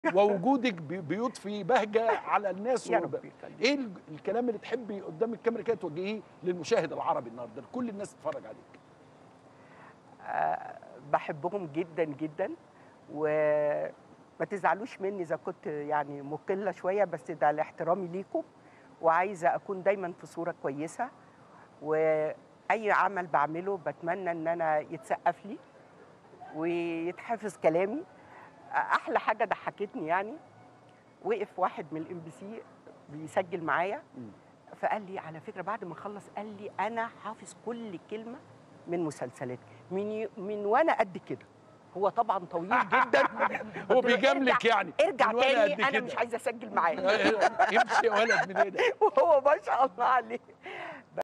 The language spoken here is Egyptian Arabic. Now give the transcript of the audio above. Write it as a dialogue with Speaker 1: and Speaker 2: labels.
Speaker 1: ووجودك بي- بيضفي بهجه على الناس
Speaker 2: يا
Speaker 1: وب-
Speaker 2: رب يخليك.
Speaker 1: ايه ال- الكلام اللي تحبي قدام الكاميرا كده توجهيه للمشاهد العربي النهارده كل الناس تتفرج عليك
Speaker 2: بحبهم جدا جدا وما تزعلوش مني اذا كنت يعني مقله شويه بس ده لاحترامي ليكم وعايزه اكون دايما في صوره كويسه واي عمل بعمله بتمنى ان انا يتسقف لي ويتحفظ كلامي احلى حاجه ضحكتني يعني وقف واحد من الام بي سي بيسجل معايا فقال لي على فكره بعد ما خلص قال لي انا حافظ كل كلمه من مسلسلات من ي- من وانا قد كده هو طبعا طويل جدا
Speaker 1: هو
Speaker 2: قلت له
Speaker 1: بيجاملك
Speaker 2: ارجع-
Speaker 1: يعني
Speaker 2: ارجع
Speaker 1: من وأنا
Speaker 2: تاني
Speaker 1: قد
Speaker 2: انا
Speaker 1: كده.
Speaker 2: مش عايزه اسجل معاه
Speaker 1: يمشي يا ولد من هنا
Speaker 2: وهو ما شاء الله عليه